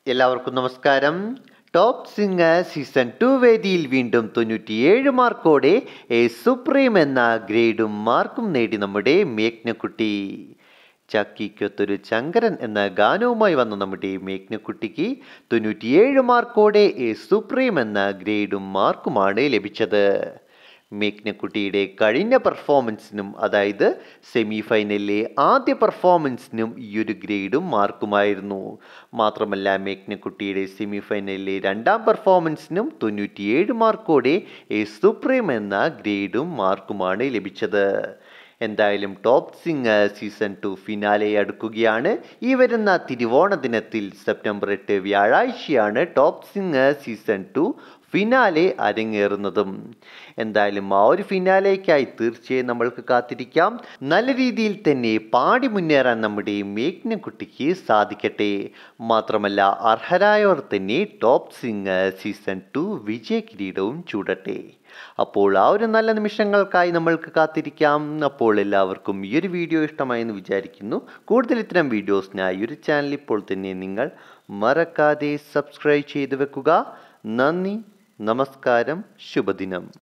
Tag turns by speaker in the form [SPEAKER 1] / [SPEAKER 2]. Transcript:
[SPEAKER 1] എല്ലാവർക്കും നമസ്കാരം top singer season to വേദിയിൽ വീണ്ടും തൊണ്ണൂറ്റിയേഴ് മാർക്കോടെ എ സുപ്രീം എന്ന ഗ്രേഡും മാർക്കും നേടി നമ്മുടെ മേഘ്നക്കുട്ടി ചക്കിക്കൊത്തൊരു ചങ്കരൻ എന്ന ഗാനവുമായി വന്ന നമ്മുടെ മേഘ്നക്കുട്ടിക്ക് തൊണ്ണൂറ്റിയേഴ് മാർക്കോടെ എ സുപ്രീം എന്ന ഗ്രേഡും മാർക്കുമാണ് ലഭിച്ചത് മേഘ്നക്കുട്ടിയുടെ കഴിഞ്ഞ പെർഫോമൻസിനും അതായത് സെമി ഫൈനലിലെ ആദ്യ പെർഫോമൻസിനും ഈ ഒരു ഗ്രേഡും മാർക്കുമായിരുന്നു മാത്രമല്ല മേഘ്നക്കുട്ടിയുടെ സെമി ഫൈനലിലെ രണ്ടാം പെർഫോമൻസിനും തൊണ്ണൂറ്റിയേഴ് മാർക്കോടെ എ സുപ്രീം എന്ന ഗ്രേഡും മാർക്കുമാണ് ലഭിച്ചത് എന്തായാലും top singer season two finale അടുക്കുകയാണ് ഈ വരുന്ന തിരുവോണ ദിനത്തിൽ സെപ്റ്റംബർ എട്ട് വ്യാഴാഴ്ചയാണ് top singer season two finale അരങ്ങേറുന്നതും എന്തായാലും ആ ഒരു ഫിനാലേക്കായി തീർച്ചയായും നമ്മൾക്ക് കാത്തിരിക്കാം നല്ല രീതിയിൽ തന്നെ പാടി മുന്നേറാൻ നമ്മുടെ മേഘ്നക്കുട്ടിക്ക് സാധിക്കട്ടെ മാത്രമല്ല അർഹരായവർ തന്നെ ടോപ്പ് സിംഗർ സീസൺ ടു വിജയ കിരീടവും ചൂടട്ടെ അപ്പോൾ ആ ഒരു നല്ല നിമിഷങ്ങൾക്കായി നമ്മൾക്ക് കാത്തിരിക്കാം അപ്പോൾ എല്ലാവർക്കും ഈ ഒരു വീഡിയോ ഇഷ്ടമായി എന്ന് വിചാരിക്കുന്നു കൂടുതൽ ഇത്തരം വീഡിയോസിനായി ഈ ഒരു ചാനൽ ഇപ്പോൾ തന്നെ നിങ്ങൾ മറക്കാതെ സബ്സ്ക്രൈബ് ചെയ്തു വെക്കുക നന്ദി നമസ്കാരം ശുഭദിനം